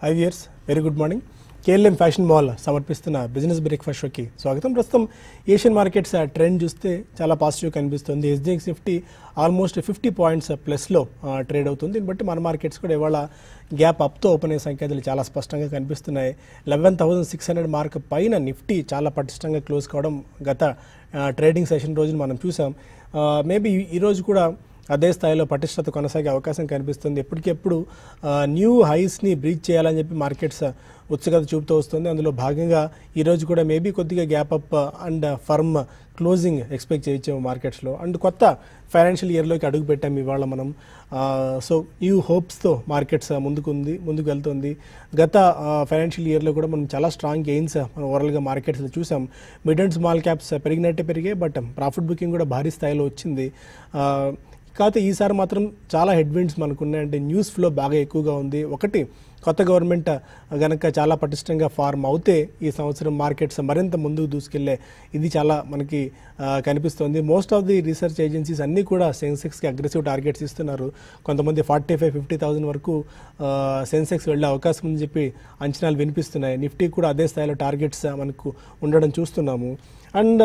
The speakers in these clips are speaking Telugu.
Five years very good morning KLM fashion mall సమర్పిస్తున్న బిజినెస్ బ్రేక్ఫాస్ట్ షోకి స్వాగతం ప్రస్తుతం ఏషియన్ మార్కెట్స్ ట్రెండ్ చూస్తే చాలా పాజిటివ్ కనిపిస్తుంది SGX Nifty almost fifty points ప్లస్లో ట్రేడ్ అవుతుంది దీన్ని బట్టి మన మార్కెట్స్ కూడా ఇవాళ గ్యాప్ అప్తో ఓపెన్ అయ్యే సంకేతాలు చాలా స్పష్టంగా కనిపిస్తున్నాయి eleven thousand six hundred mark పైన నిఫ్టీ చాలా పటిష్టంగా క్లోజ్ కావడం గత ట్రేడింగ్ సెషన్ రోజున మనం చూసాం మేబీ ఈరోజు కూడా అదే స్థాయిలో పటిష్టత కొనసాగే అవకాశం కనిపిస్తుంది ఎప్పటికెప్పుడు న్యూ హైస్ని బ్రీచ్ చేయాలని చెప్పి మార్కెట్స్ ఉత్సుకత చూపుతూ వస్తుంది అందులో భాగంగా ఈరోజు కూడా మేబీ కొద్దిగా gap up and firm closing expect చేయొచ్చాము మార్కెట్స్లో అండ్ కొత్త ఫైనాన్షియల్ ఇయర్లోకి అడుగు పెట్టాం ఇవాళ మనం సో న్యూ హోప్స్తో మార్కెట్స్ ముందుకుంది ముందుకు వెళ్తుంది గత ఫైనాన్షియల్ ఇయర్లో కూడా మనం చాలా స్ట్రాంగ్ గెయిన్స్ మనం ఓవరాల్గా మార్కెట్స్లో చూసాం మిడ్ అండ్ స్మాల్ క్యాప్స్ పెరిగినట్టే పెరిగాయి బట్ ప్రాఫిట్ బుకింగ్ కూడా భారీ స్థాయిలో వచ్చింది కాకపోతే ఈసారి మాత్రం చాలా హెడ్విండ్స్ మనకు ఉన్నాయంటే న్యూస్ ఫ్లో బాగా ఎక్కువగా ఉంది ఒకటి కొత్త గవర్నమెంట్ గనక చాలా పటిష్టంగా ఫార్మ్ అవుతే ఈ సంవత్సరం మార్కెట్స్ మరింత ముందుకు దూసుకెళ్లే ఇది చాలా మనకి కనిపిస్తుంది most of the research agencies అన్నీ కూడా సెన్సెక్స్కి అగ్రెసివ్ టార్గెట్స్ ఇస్తున్నారు కొంతమంది ఫార్టీ ఫైవ్ ఫిఫ్టీ థౌసండ్ వరకు సెన్సెక్స్ వెళ్ళే అవకాశం ఉందని చెప్పి అంచనాలు వినిపిస్తున్నాయి నిఫ్టీ కూడా అదే స్థాయిలో టార్గెట్స్ మనకు ఉండడం చూస్తున్నాము అండ్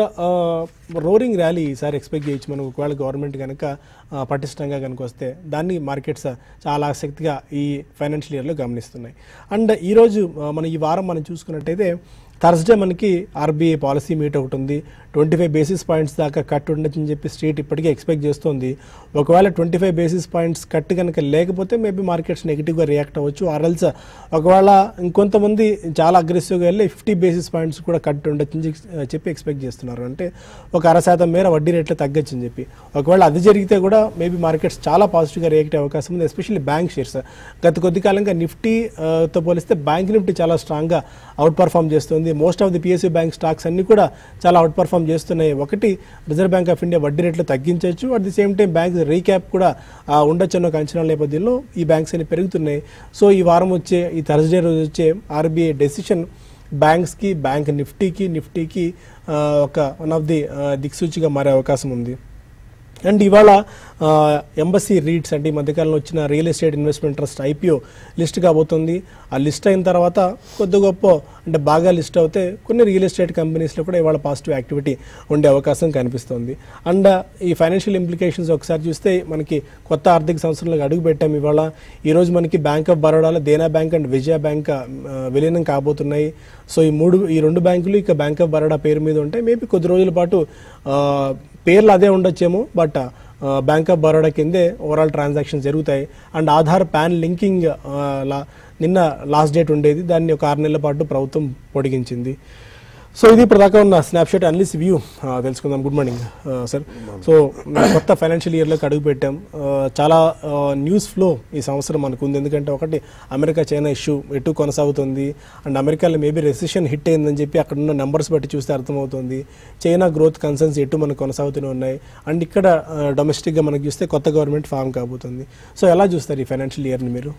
రోరింగ్ ర్యాలీ ఈసారి ఎక్స్పెక్ట్ చేయొచ్చు మనం ఒకవేళ గవర్నమెంట్ కనుక పటిష్టంగా కనుక వస్తే దాన్ని మార్కెట్స్ చాలా ఆసక్తిగా ఈ ఫైనాన్షియల్ ఇయర్లో గమనిస్తున్నాయి అండ్ ఈరోజు మనం ఈ వారం మనం చూసుకున్నట్టయితే థర్స్డే మనకి ఆర్బీఐ పాలసీ మీట్ ఒకటి ఉంది ట్వంటీ ఫైవ్ బేసిస్ పాయింట్స్ దాకా కట్ ఉండొచ్చని చెప్పి స్ట్రీట్ ఇప్పటికే ఎక్స్పెక్ట్ చేస్తోంది ఒకవేళ twenty five basis points cut కనుక లేకపోతే మేబీ మార్కెట్స్ నెగిటివ్గా రియాక్ట్ అవ్వచ్చు ఆర్ఎల్స్ ఒకవేళ ఇంకొంతమంది చాలా అగ్రెసివ్గా వెళ్ళి ఫిఫ్టీ బేసిస్ పాయింట్స్ కూడా కట్ ఉండొచ్చని చెప్పి ఎక్స్పెక్ట్ చేస్తున్నారు అంటే ఒక అర శాతం మేర వడ్డీ రేట్లు తగ్గొచ్చని చెప్పి ఒకవేళ అది జరిగితే కూడా మేబీ మార్కెట్స్ చాలా పాజిటివ్గా రియాక్ట్ అయ్యే అవకాశం ఉంది ఎస్పెషల్లీ బ్యాంక్ షేర్స్ గత కొద్ది కాలంగా నిఫ్టీతో పోలిస్తే బ్యాంక్ నిఫ్టీ చాలా స్ట్రాంగ్గా అవుట్ పర్ఫామ్ చేస్తుంది most of the PSU bank stocks అన్ని కూడా చాలా అవుట్ పర్ఫామ్ చేస్తున్నాయి ఒకటి రిజర్వ్ బ్యాంక్ ఆఫ్ ఇండియా వడ్డీ రేట్లు తగ్గించవచ్చు at the same time bank recap కూడా ఉండొచ్చు అన్న ఒక అంచనాల నేపథ్యంలో ఈ బ్యాంక్స్ అన్ని పెరుగుతున్నాయి సో ఈ వారం వచ్చే ఈ థర్స్డే రోజు వచ్చే ఆర్బీఐ డెసిషన్ బ్యాంక్స్కి బ్యాంక్ నిఫ్టీకి నిఫ్టీకి ఒక వన్ ఆఫ్ ది దిక్సూచిగా మారే అవకాశం ఉంది అండ్ ఇవాళ ఎంబసీ రీడ్స్ అంటే ఈ మధ్యకాలంలో వచ్చిన real estate investment trust IPO list కాబోతుంది ఆ లిస్ట్ అయిన తర్వాత కొద్ది గొప్ప అంటే బాగా లిస్ట్ అవుతే కొన్ని రియల్ ఎస్టేట్ కంపెనీస్లో కూడా ఇవాళ పాజిటివ్ యాక్టివిటీ ఉండే అవకాశం కనిపిస్తుంది అండ్ ఈ ఫైనాన్షియల్ ఇంప్లికేషన్స్ ఒకసారి చూస్తే మనకి కొత్త ఆర్థిక సంవత్సరంలో అడుగు పెట్టాం ఇవాళ ఈరోజు మనకి బ్యాంక్ ఆఫ్ బరోడాలో Dena bank and Vijaya bank విలీనం కాబోతున్నాయి సో ఈ మూడు ఈ రెండు బ్యాంకులు ఇక బ్యాంక్ ఆఫ్ బరోడా పేరు మీద ఉంటాయి మేబీ కొద్ది రోజుల పాటు పేర్లు అదే ఉండొచ్చేమో బట్ బ్యాంక్ ఆఫ్ బరోడా కిందే ఓవరాల్ ట్రాన్సాక్షన్స్ జరుగుతాయి అండ్ ఆధార్ ప్యాన్ లింకింగ్ నిన్న లాస్ట్ డేట్ ఉండేది దాన్ని ఒక ఆరు నెలల పాటు ప్రభుత్వం పొడిగించింది సో ఇది ఇప్పుడు దాకా ఉన్న స్నాప్షాట్ అన్లిస్ వ్యూ తెలుసుకుందాం గుడ్ మార్నింగ్ సార్ సో కొత్త ఫైనాన్షియల్ ఇయర్లోకి అడుగు పెట్టాం చాలా న్యూస్ ఫ్లో ఈ సంవత్సరం మనకు ఉంది ఎందుకంటే ఒకటి అమెరికా చైనా ఇష్యూ ఎటు కొనసాగుతుంది అండ్ అమెరికాలో మేబీ రెసిషన్ హిట్ అయిందని చెప్పి అక్కడ ఉన్న నెంబర్స్ బట్టి చూస్తే అర్థమవుతుంది చైనా గ్రోత్ కన్సర్న్స్ ఎటు మనకు కొనసాగుతూనే ఉన్నాయి అండ్ ఇక్కడ డొమెస్టిక్గా మనకు చూస్తే కొత్త గవర్నమెంట్ ఫామ్ కాబోతుంది సో ఎలా చూస్తారు ఈ ఫైనాన్షియల్ ఇయర్ని మీరు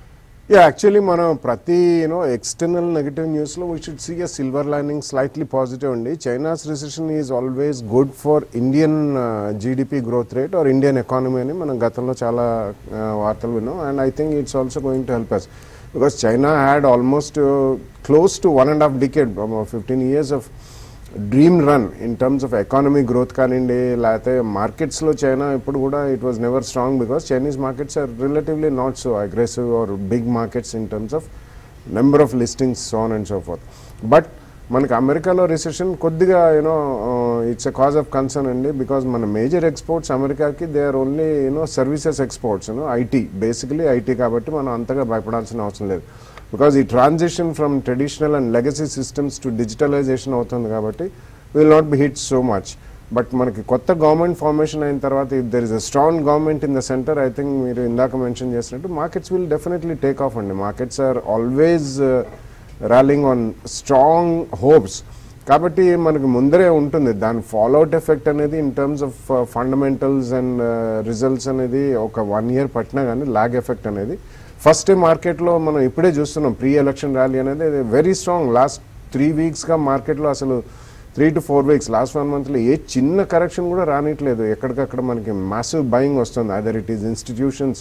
యా యాక్చువల్లీ మనం ప్రతి యూనో ఎక్స్టర్నల్ నెగటివ్ న్యూస్లో we should see a silver lining slightly positive అండి China's recession is always good for Indian GDP growth rate or Indian economy అని మనం గతంలో చాలా వార్తలు విన్నాం and I think it's also going to help us because China had almost close to one and half decade fifteen years of dream run in terms of economy growth కానివ్వండి లేకపోతే మార్కెట్స్లో చైనా ఇప్పుడు కూడా it was never strong because Chinese markets are relatively not so aggressive or big markets in terms of number of listings so on and so forth but మనకి అమెరికాలో రిసెషన్ కొద్దిగా you know it's a cause of concern అండి బికాజ్ మన మేజర్ ఎక్స్పోర్ట్స్ అమెరికాకి they are only you know services exports you know IT basically IT కాబట్టి మనం అంతగా భయపడాల్సిన అవసరం లేదు బికాజ్ ఈ transition from traditional and legacy systems to digitalization అవుతుంది కాబట్టి will not be hit so much but మనకి కొత్త గవర్నమెంట్ ఫార్మేషన్ అయిన తర్వాత if there is a strong government in the centre I think మీరు ఇందాక మెన్షన్ చేసినట్టు markets will definitely take off అండి markets are always rallying on strong hopes కాబట్టి మనకు ముందరే ఉంటుంది దాని ఫాలోఅవుట్ ఎఫెక్ట్ అనేది in terms of fundamentals and results అనేది ఒక వన్ ఇయర్ పట్టినా కానీ లాగ్ ఎఫెక్ట్ అనేది ఫస్ట్ మార్కెట్లో మనం ఇప్పుడే చూస్తున్నాం ప్రీ ఎలక్షన్ ర్యాలీ అనేది వెరీ స్ట్రాంగ్ లాస్ట్ త్రీ వీక్స్గా మార్కెట్లో అసలు three to four weeks last one మంత్లో ఏ చిన్న కరెక్షన్ కూడా రానిట్లేదు ఎక్కడికక్కడ మనకి మాసివ్ బయింగ్ వస్తుంది other it is institutions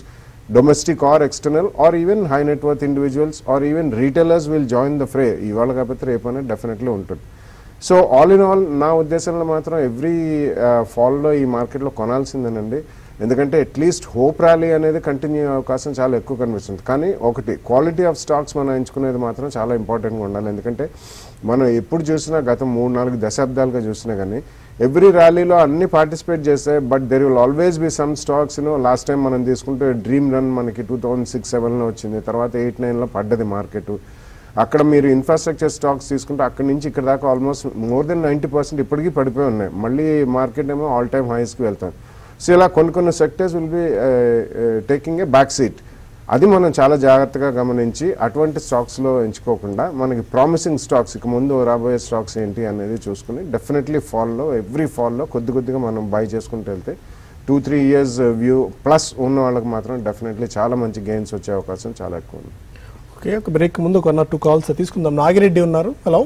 domestic or external or even high net worth individuals or even retailers will join the fray ఇవాళ కాకపోతే రేపు అనేది డెఫినెట్లీ ఉంటుంది సో ఆల్ ఇన్ ఆల్ నా ఉద్దేశంలో మాత్రం ఎవ్రీ ఫాల్లో ఈ మార్కెట్లో కొనాల్సిందేనండి ఎందుకంటే అట్లీస్ట్ హోప్ ర్యాలీ అనేది కంటిన్యూ అవకాశం చాలా ఎక్కువ కనిపిస్తుంది కానీ ఒకటి క్వాలిటీ ఆఫ్ స్టాక్స్ మనం ఎంచుకునేది మాత్రం చాలా ఇంపార్టెంట్గా ఉండాలి ఎందుకంటే మనం ఎప్పుడు చూసినా గత మూడు నాలుగు దశాబ్దాలుగా చూసినా కానీ ఎవ్రీ ర్యాలీలో అన్ని పార్టిసిపేట్ చేస్తాయి but there will always be some stocks you know last time మనం తీసుకుంటే డ్రీమ్ రన్ మనకి టూ థౌజండ్ సిక్స్ సెవెన్లో వచ్చింది తర్వాత ఎయిట్ నైన్లో పడ్డది మార్కెట్ అక్కడ మీరు ఇన్ఫ్రాస్ట్రక్చర్ స్టాక్స్ తీసుకుంటే అక్కడ నుంచి ఇక్కడ దాకా almost more than ninety percent ఇప్పటికీ పడిపోయి ఉన్నాయి మళ్ళీ మార్కెట్ ఏమో ఆల్ టైమ్ హైస్కి వెళ్తాం సో ఇలా కొన్ని కొన్ని sectors will be taking a back seat అది మనం చాలా జాగ్రత్తగా గమనించి అటువంటి స్టాక్స్లో ఎంచుకోకుండా మనకి ప్రామిసింగ్ స్టాక్స్ ఇక ముందు రాబోయే స్టాక్స్ ఏంటి అనేది చూసుకుని డెఫినెట్లీ ఫాల్లో ఎవ్రీ ఫాల్లో కొద్ది కొద్దిగా మనం బై చేసుకుంటూ వెళ్తే two three years view plus ఉన్న వాళ్ళకి మాత్రం డెఫినెట్లీ చాలా మంచి గెయిన్స్ వచ్చే అవకాశం చాలా ఎక్కువ ఉంది ఓకే ఒక బ్రేక్ ముందు కొన్న టూ కాల్స్ తీసుకుందాం నాగిరెడ్డి ఉన్నారు హలో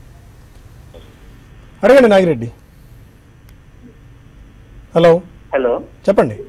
అడగండి నాగిరెడ్డి హలో హలో చెప్పండి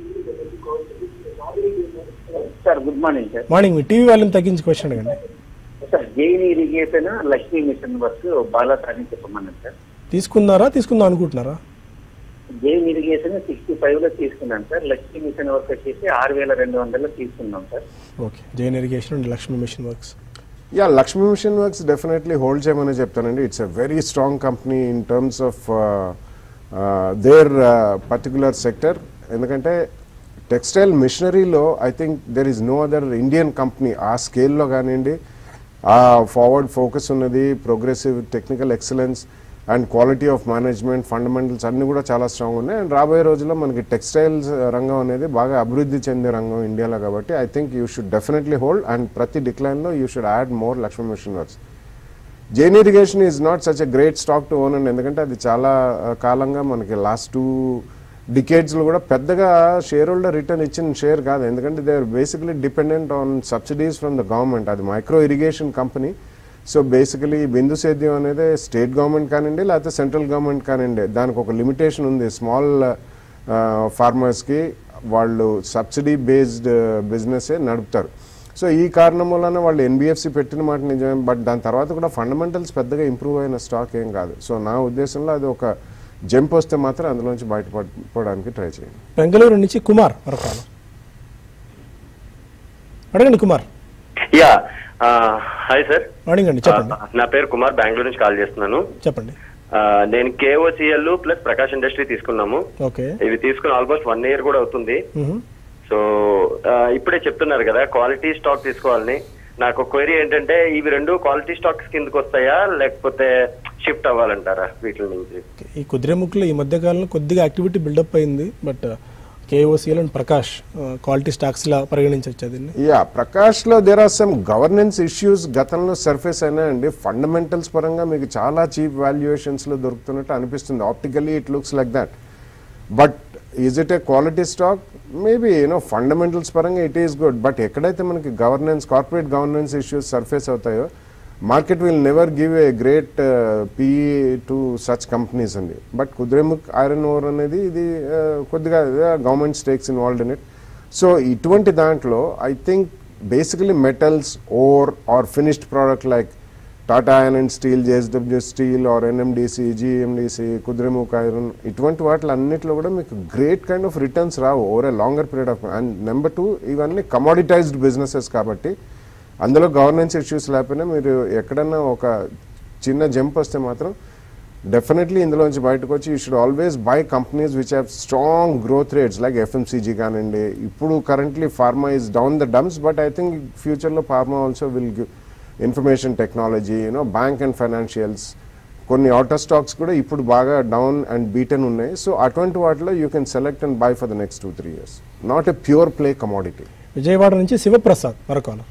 sir good morning sir morning మీ టీవీ వాల్యూమ్ తగ్గించి క్వశ్చన్ అడగండి sir Jain irrigation Lakshmi machine work బాగా అని చెప్పమన్నారు సార్ తీసుకున్నారా తీసుకుందాం అనుకుంటున్నారా జైన్ ఇరిగేషన్ సిక్స్టీ ఫైవ్ లో తీసుకున్నాను సార్ లక్ష్మీ మిషన్ వర్క్ వచ్చేసి ఆరు వేల రెండు వందలు తీసుకున్నాం sir okay Jain irrigation and Lakshmi machine works yeah Lakshmi machine works definitely hold చేయమని చెప్తానండి it's a very strong company in terms of their particular sector ఎందుకంటే టెక్స్టైల్ మిషనరీలో I think there is no other Indian company ఆ స్కేల్లో కానివ్వండి ఆ ఫార్వర్డ్ ఫోకస్ ఉన్నది progressive technical excellence and quality of management fundamentals అన్నీ కూడా చాలా స్ట్రాంగ్ ఉన్నాయి అండ్ రాబోయే రోజుల్లో మనకి టెక్స్టైల్స్ రంగం అనేది బాగా అభివృద్ధి చెందే రంగం ఇండియాలో కాబట్టి I think you should definitely hold and ప్రతి డిక్లైన్లో you should add more Lakshmi machine works Jain irrigation is not such a great stock to own and ఎందుకంటే అది చాలా ఆ, కాలంగా మనకి లాస్ట్ టూ డికేడ్స్లో కూడా పెద్దగా షేర్ హోల్డర్ రిటర్న్ ఇచ్చిన షేర్ కాదు ఎందుకంటే they are basically dependent on subsidies from the government అది micro irrigation company so basically బిందు సేద్యం అనేది స్టేట్ గవర్నమెంట్ కానివ్వండి లేకపోతే సెంట్రల్ గవర్నమెంట్ కానివ్వండి దానికి ఒక లిమిటేషన్ ఉంది స్మాల్ ఫార్మర్స్కి వాళ్ళు సబ్సిడీ బేస్డ్ బిజినెసే నడుపుతారు సో ఈ కారణం వలన వాళ్ళు ఎన్బిఎఫ్సి పెట్టిన మాట నిజమే బట్ దాని తర్వాత కూడా ఫండమెంటల్స్ పెద్దగా ఇంప్రూవ్ అయిన స్టాక్ ఏం కాదు సో నా ఉద్దేశంలో అది ఒక జంప్ వస్తే మాత్రం అందులోంచి బయటపడడానికి ట్రై చేయండి బెంగళూరు నుంచి కుమార్ మరొక కాల్ అడగండి కుమార్ యా ఆ, హాయ్ సార్ మార్నింగ్ అండి చెప్పండి ఆ, నా పేరు కుమార్ బెంగళూరు నుంచి కాల్ చేస్తున్నాను చెప్పండి ఆ, నేను కేఓసిఎల్ ప్లస్ ప్రకాష్ ఇండస్ట్రీ తీసుకున్నాము ఓకే ఇవి తీసుకుని ఆల్మోస్ట్ వన్ ఇయర్ కూడా అవుతుంది మ్మ్. సో ఆ, ఇప్పుడే చెప్తున్నారు కదా క్వాలిటీ స్టాక్ తీసుకోవాలని నాకు క్వైరీ ఏంటంటే ఇవి రెండు క్వాలిటీ స్టాక్స్ కిందకి వస్తాయా లేకపోతే షిఫ్ట్ అవ్వాలంటారా వీటి నుంచి ఓకే. ఈ కుదిరేముక్కులో ఈ మధ్య కాలంలో కొద్దిగా యాక్టివిటీ బిల్డప్ అయింది but KOCL and Prakash quality stocks లా పరిగణించవచ్చు దీన్ని యా ప్రకాష్లో there are some governance issues గతంలో సర్ఫేస్ అయినాయండి ఫండమెంటల్స్ పరంగా మీకు చాలా చీప్ వాల్యుయేషన్స్లో దొరుకుతున్నట్టు అనిపిస్తుంది optically it looks like that but is it a quality stock maybe you know fundamentals పరంగా ఇట్ ఈస్ గుడ్ బట్ ఎక్కడైతే మనకి governance corporate governance issues surface అవుతాయో market will never give a great PE to such companies అండి బట్ కుద్రేముఖ్ ఐరన్ ఓర్ అనేది ఇది uh, కొద్దిగా government stakes involved in it so ఇటువంటి దాంట్లో I think basically metals ore or finished product like Tata iron and steel JSW steel or NMDC GMDC Kudremukh iron ఇటువంటి వాటిలో అన్నిట్లో కూడా మీకు గ్రేట్ కైండ్ ఆఫ్ రిటర్న్స్ రావు over a longer period of and number two ఇవన్నీ కమోడిటైజ్డ్ బిజినెసెస్ కాబట్టి అందులో గవర్నెన్స్ ఇష్యూస్ లేకపోయినా మీరు ఎక్కడన్నా ఒక చిన్న జంప్ వస్తే మాత్రం డెఫినెట్లీ ఇందులోంచి బయటకు వచ్చి you should always buy companies which have strong growth rates like FMCG కానివ్వండి ఇప్పుడు currently pharma is down the dumps but I think ఫ్యూచర్లో pharma also will give information technology you know bank and financials కొన్ని ఆటో స్టాక్స్ కూడా ఇప్పుడు బాగా డౌన్ అండ్ బీటన్ ఉన్నాయి సో అటువంటి వాటిలో you can select and buy for the next two three years not a pure play commodity Vijayawada నుంచి శివప్రసాద్ మరొక కాల్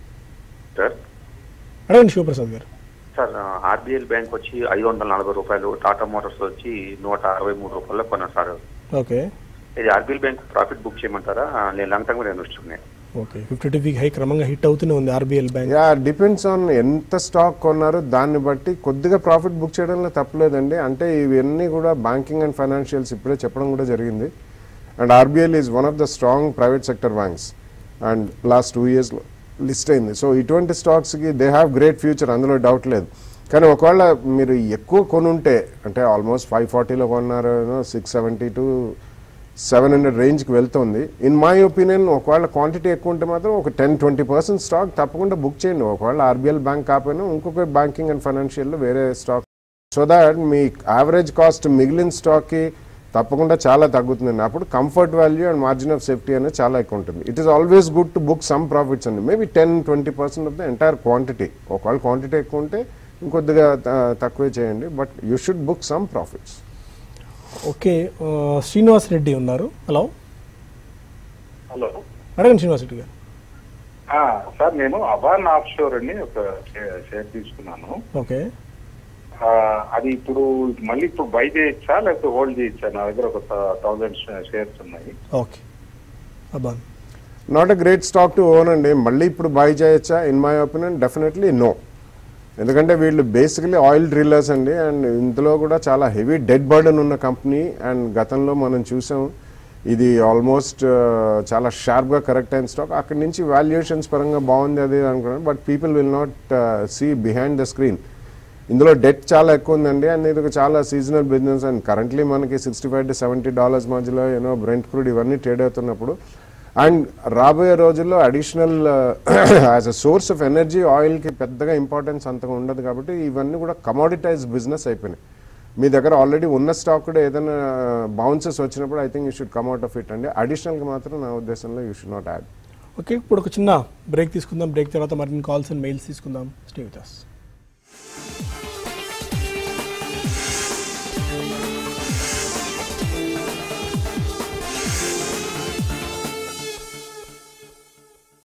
సార్ అడగండి శివప్రసాద్ గారు సార్ ఆర్బిఎల్ బ్యాంక్ వచ్చి ఐదు వందల నలభై రూపాయలు టాటా మోటార్స్ వచ్చి నూట అరవై మూడు రూపాయలు కొన్నాను సార్ ఓకే ఇది ఆర్బిఎల్ బ్యాంక్ ప్రాఫిట్ బుక్ చేయమంటారా నేను లాంగ్ టర్మ్ కూడా invest okay fifty two week high క్రమంగా హిట్ అవుతూనే ఉంది RBL bank yeah depends on ఎంత స్టాక్ కొన్నారో దాన్ని బట్టి కొద్దిగా ప్రాఫిట్ బుక్ చేయడంలో తప్పలేదండి అంటే ఇవన్నీ కూడా బ్యాంకింగ్ అండ్ ఫైనాన్షియల్స్ ఇప్పుడే చెప్పడం కూడా జరిగింది and RBL is one of the strong private sector banks and last two ఇయర్స్లో లిస్ట్ అయింది సో ఇటువంటి స్టాక్స్కి దే హ్యావ్ గ్రేట్ ఫ్యూచర్ అందులో డౌట్ లేదు కానీ ఒకవేళ మీరు ఎక్కువ కొనుంటే అంటే ఆల్మోస్ట్ ఫైవ్ ఫార్టీలో కొన్నారు six seventy to seven hundred రేంజ్కి వెళ్తుంది ఇన్ మై ఒపీనియన్ ఒకవేళ క్వాంటిటీ ఎక్కువ ఉంటే మాత్రం ఒక టెన్ ట్వంటీ పర్సెంట్ స్టాక్ తప్పకుండా బుక్ చేయండి ఒకవేళ ఆర్బీఎల్ బ్యాంక్ కాకపోయినా ఇంకొక బ్యాంకింగ్ అండ్ ఫైనాన్షియల్లో వేరే స్టాక్ సో దాట్ మీ యావరేజ్ కాస్ట్ మిగిలిన స్టాక్కి తప్పకుండా చాలా తగ్గుతుందండి అప్పుడు comfort value and margin of safety అనేది చాలా ఎక్కువ ఉంటుంది it is always good to book some profits అండి maybe ten twenty percent of the entire quantity ఒకవేళ క్వాంటిటీ ఎక్కువ ఉంటే ఇంకొద్దిగా త- తక్కువే చేయండి but you should book some profits okay ఆ, శ్రీనివాస్ రెడ్డి ఉన్నారు హలో హలో అడగండి శ్రీనివాస్ రెడ్డి గారు ఆ, సార్ నేను అవాన్ ఆఫ్ షోర్ అని ఒక షే- షేర్ తీసుకున్నాను ఓకే ఆ, అది ఇప్పుడు మళ్ళీ ఇప్పుడు బై చేయొచ్చా లేకపోతే హోల్డ్ చేయొచ్చా నా దగ్గర ఒక థౌజండ్ షేర్స్ ఉన్నాయి okay Aban not a great stock to own అండి మళ్ళీ ఇప్పుడు బై చేయొచ్చా in my opinion definitely no ఎందుకంటే వీళ్ళు బేసికలీ ఆయిల్ డ్రిల్లర్స్ అండి అండ్ ఇందులో కూడా చాలా హెవీ డెడ్ బర్డన్ ఉన్న కంపెనీ అండ్ గతంలో మనం చూసాం ఇది ఆల్మోస్ట్ చాలా షార్ప్గా కరెక్ట్ అయిన స్టాక్ అక్కడి నుంచి వాల్యుయేషన్స్ పరంగా బాగుంది అది అనుకున్నాను but people will not see behind the screen ఇందులో డెట్ చాలా ఎక్కువ ఉందండి అండ్ ఇది ఒక చాలా సీజనల్ బిజినెస్ అండ్ కరెంట్లీ మనకి sixty five to seventy dollars మధ్యలో యూనో బ్రెంట్ క్రూడ్ ఇవన్నీ ట్రేడ్ అవుతున్నప్పుడు అండ్ రాబోయే రోజుల్లో additional as a source of energy ఆయిల్కి పెద్దగా ఇంపార్టెన్స్ అంతగా ఉండదు కాబట్టి ఇవన్నీ కూడా కమోడిటైజ్ బిజినెస్ అయిపోయినాయి మీ దగ్గర ఆల్రెడీ ఉన్న స్టాక్ కూడా ఏదైనా బౌన్సెస్ వచ్చినప్పుడు I think you should come out of it అండి అడిషనల్గా మాత్రం నా ఉద్దేశంలో you should not add okay ఇప్పుడు ఒక చిన్న బ్రేక్ తీసుకుందాం బ్రేక్ తర్వాత మరిన్ని కాల్స్ అండ్ మెయిల్స్ తీసుకుందాం స్టే విత్ us